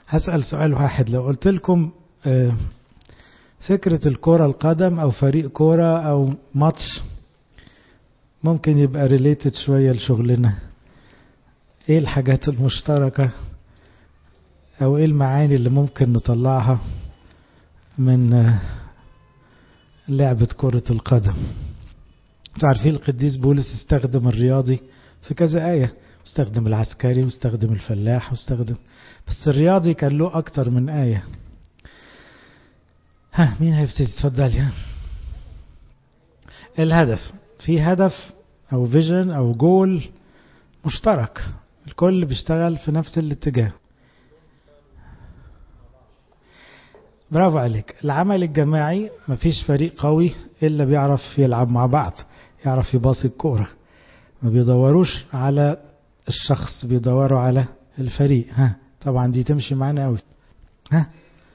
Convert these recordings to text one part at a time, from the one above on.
هسأل سؤال واحد لو قلت لكم فكرة الكرة القدم أو فريق كرة أو ماتش ممكن يبقى ريليتد شوية لشغلنا ايه الحاجات المشتركة او ايه المعاني اللي ممكن نطلعها من لعبة كرة القدم تعرفين القديس بولس استخدم الرياضي في كذا آية استخدم العسكري واستخدم الفلاح واستخدم بس الرياضي كان له أكتر من آية ها مين هيبتدي تفضلي ها الهدف في هدف أو فيجن أو جول مشترك الكل بيشتغل في نفس الاتجاه برافو عليك العمل الجماعي مفيش فريق قوي إلا بيعرف يلعب مع بعض يعرف يباصي الكورة ما بيدوروش على الشخص بيدوروا على الفريق ها طبعا دي تمشي معانا قوي ها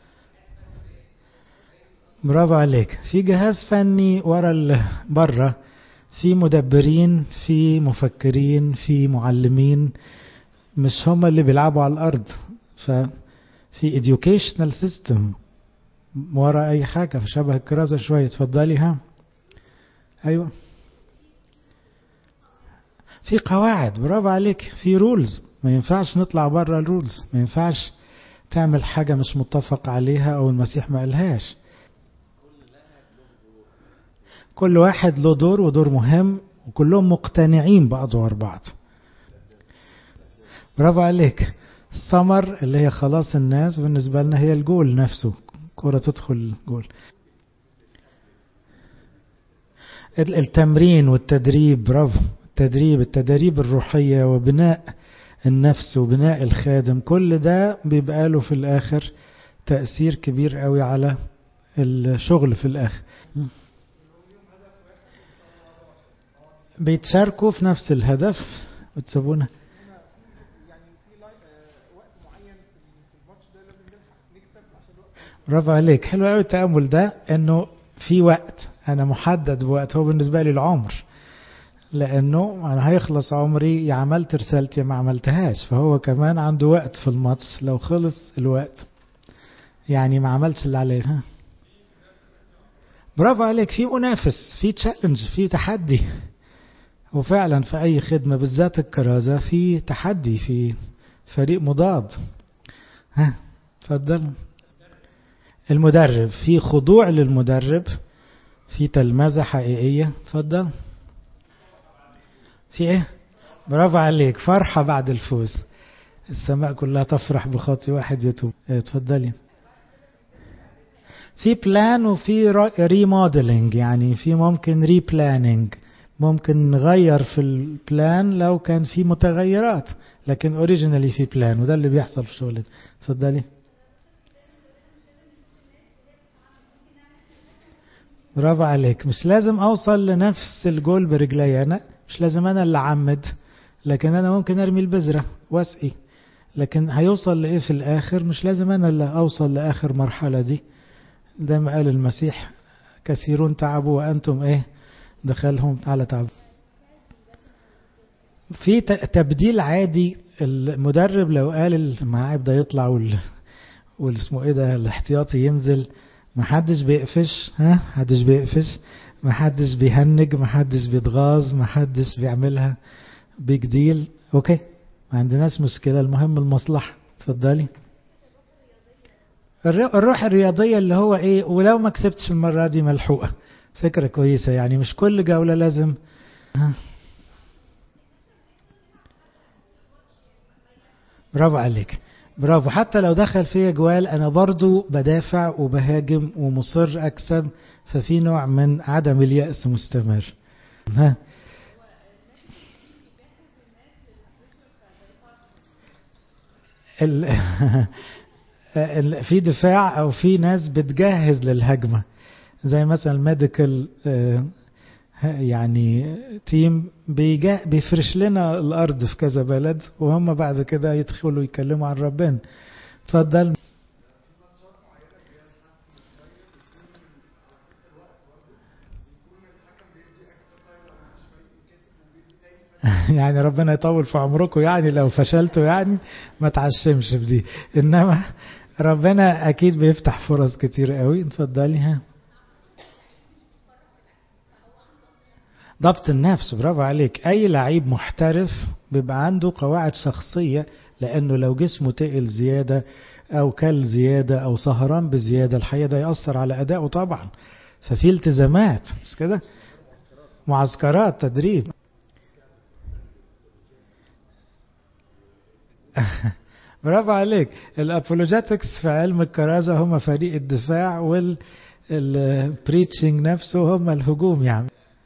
برافو عليك في جهاز فني ورا بره في مدبرين في مفكرين في معلمين مش هم اللي بيلعبوا على الارض ففي educational system ورا اي حاجه شبه الكرازه شويه اتفضلي ها ايوه في قواعد برافو عليك في رولز ما ينفعش نطلع بره الرولز ما ينفعش تعمل حاجه مش متفق عليها او المسيح ما قالهاش كل واحد له دور ودور مهم وكلهم مقتنعين بأدوار بعض برافو عليك السمر اللي هي خلاص الناس بالنسبة لنا هي الجول نفسه كرة تدخل الجول التمرين والتدريب برافو التدريب التدريب الروحية وبناء النفس وبناء الخادم كل ده بيبقى له في الآخر تأثير كبير قوي على الشغل في الآخر بيتشاركوا في نفس الهدف وتسابونا برافو عليك حلو قوي التأمل ده انه في وقت انا محدد بوقت هو بالنسبة لي العمر لانه انا هيخلص عمري يا عملت رسالتي ما عملتهاش فهو كمان عنده وقت في الماتش لو خلص الوقت يعني ما عملش اللي عليه ها برافو عليك في منافس في تشالنج في تحدي وفعلا في أي خدمة بالذات الكرازة في تحدي في فريق مضاد ها تفضل المدرب في خضوع للمدرب في تلمذة حقيقية تفضل في ايه برافو عليك فرحة بعد الفوز السماء كلها تفرح بخطي واحد يتوب ايه تفضلي في بلان وفي ريموديلنج يعني في ممكن ريبلاننج ممكن نغير في البلان لو كان في متغيرات لكن اوريجينالي في بلان وده اللي بيحصل في شغلنا اتفضلي برافو عليك مش لازم اوصل لنفس الجول برجلي انا مش لازم انا اللي اعمد لكن انا ممكن ارمي البذره واسقي لكن هيوصل لايه في الاخر مش لازم انا اللي اوصل لاخر مرحله دي ده ما قال المسيح كثيرون تعبوا وانتم ايه دخلهم على تعب في تبديل عادي المدرب لو قال معاه يبدا يطلع وال والاسمه ايه ده الاحتياطي ينزل ما حدش بيقفش ها حدش بيقفش ما حدش بيهنج ما حدش بيتغاظ ما حدش بيعملها بيج ديل اوكي ما عندناش مشكله المهم المصلحه اتفضلي الروح الرياضيه اللي هو ايه ولو ما كسبتش المره دي ملحوقه فكرة كويسة يعني مش كل جولة لازم برافو عليك برافو حتى لو دخل فيا جوال انا برضو بدافع وبهاجم ومصر اكسب ففي نوع من عدم اليأس مستمر ها في دفاع او في ناس بتجهز للهجمه زي مثلا الميديكال يعني تيم بيفرش لنا الارض في كذا بلد وهم بعد كده يدخلوا يتكلموا عن ربنا اتفضل يعني ربنا يطول في عمركم يعني لو فشلتوا يعني ما تعشمش بدي انما ربنا اكيد بيفتح فرص كتير قوي اتفضلي ها ضبط النفس برافو عليك اي لعيب محترف بيبقى عنده قواعد شخصية لانه لو جسمه تقل زيادة او كل زيادة او سهران بزيادة الحقيقة ده يأثر على ادائه طبعا ففي التزامات مش كده معسكرات تدريب برافو عليك الابولوجيتكس في علم الكرازة هم فريق الدفاع والبريتشنج نفسه هم الهجوم يعني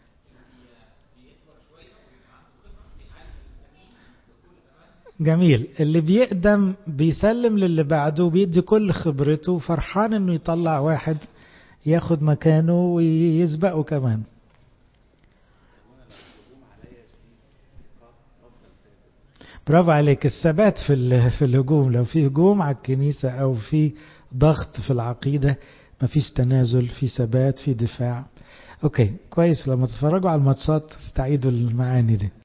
جميل اللي بيقدم بيسلم للي بعده بيدي كل خبرته فرحان انه يطلع واحد ياخد مكانه ويسبقه كمان برافو عليك الثبات في في الهجوم لو في هجوم على الكنيسة أو في ضغط في العقيدة مفيش تنازل في ثبات في دفاع أوكي كويس لما تتفرجوا على الماتشات استعيدوا المعاني دي